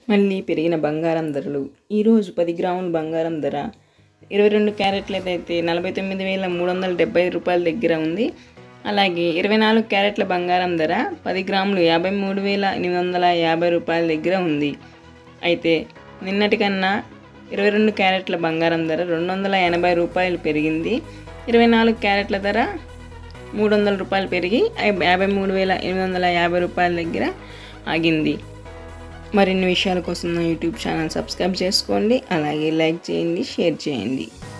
మళ్ళీ పెరిగిన బంగారం ధరలు ఈరోజు పది గ్రాముల బంగారం ధర ఇరవై రెండు క్యారెట్ల అయితే నలభై తొమ్మిది వేల మూడు వందల డెబ్బై రూపాయల దగ్గర ఉంది అలాగే ఇరవై నాలుగు క్యారెట్ల బంగారం ధర పది గ్రాములు యాభై మూడు వేల ఎనిమిది వందల యాభై రూపాయల దగ్గర ఉంది అయితే నిన్నటికన్నా ఇరవై రెండు క్యారెట్ల బంగారం ధర రెండు వందల ఎనభై రూపాయలు పెరిగింది ఇరవై నాలుగు క్యారెట్ల ధర మూడు వందల రూపాయలు పెరిగి యాభై మూడు వేల ఎనిమిది వందల యాభై రూపాయల దగ్గర ఆగింది మరిన్ని విషయాల కోసం నా యూట్యూబ్ ఛానల్ సబ్స్క్రైబ్ చేసుకోండి అలాగే లైక్ చేయండి షేర్ చేయండి